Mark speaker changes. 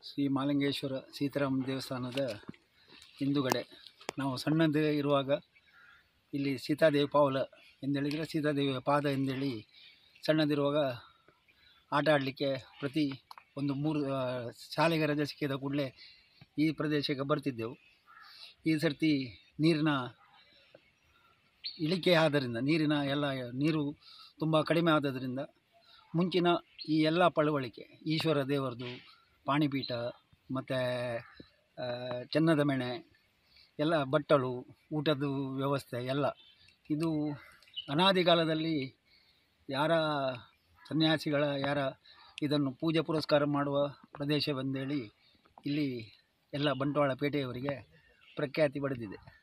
Speaker 1: ಶ್ರೀ ಮಾಲಿಂಗೇಶ್ವರ ಸೀತಾರಾಮ ದೇವಸ್ಥಾನದ ಹಿಂದುಗಡೆ ನಾವು ಸಣ್ಣದು ಇರುವಾಗ ಇಲ್ಲಿ ಸೀತಾದೇವಿ ಪಾವಲ ಎಂದೇಳಿದರೆ ಸೀತಾದೇವಿಯ ಪಾದ ಎಂದೇಳಿ ಸಣ್ಣದಿರುವಾಗ ಆಟ ಆಡಲಿಕ್ಕೆ ಪ್ರತಿ ಒಂದು ಮೂರು ಆ, ಶಾಲೆಗೆ ರಜೆ ಸಿಕ್ಕಿದ ಕೂಡಲೇ ಈ ಪ್ರದೇಶಕ್ಕೆ ಬರ್ತಿದ್ದೆವು ಈ ಸರ್ತಿ ನೀರಿನ ಇಳಿಕೆ ಆದ್ದರಿಂದ ನೀರಿನ ಎಲ್ಲ ನೀರು ತುಂಬ ಕಡಿಮೆ ಆದದ್ರಿಂದ ಮುಂಚಿನ ಈ ಎಲ್ಲ ಪಳವಳಿಕೆ ಈಶ್ವರ ದೇವರದು ಪಾಣಿಪೀಠ ಮತ್ತು ಚೆನ್ನದ ಮೆಣೆ ಎಲ್ಲ ಬಟ್ಟಲು ಊಟದ ವ್ಯವಸ್ಥೆ ಎಲ್ಲ ಇದು ಅನಾದಿ ಕಾಲದಲ್ಲಿ ಯಾರ ಸನ್ಯಾಸಿಗಳ ಯಾರ ಇದನ್ನು ಪೂಜೆ ಪುರಸ್ಕಾರ ಮಾಡುವ ಪ್ರದೇಶವೆಂದೇಳಿ ಇಲ್ಲಿ ಎಲ್ಲ ಬಂಟ್ವಾಳ ಪೇಟೆಯವರಿಗೆ ಪ್ರಖ್ಯಾತಿ ಪಡೆದಿದೆ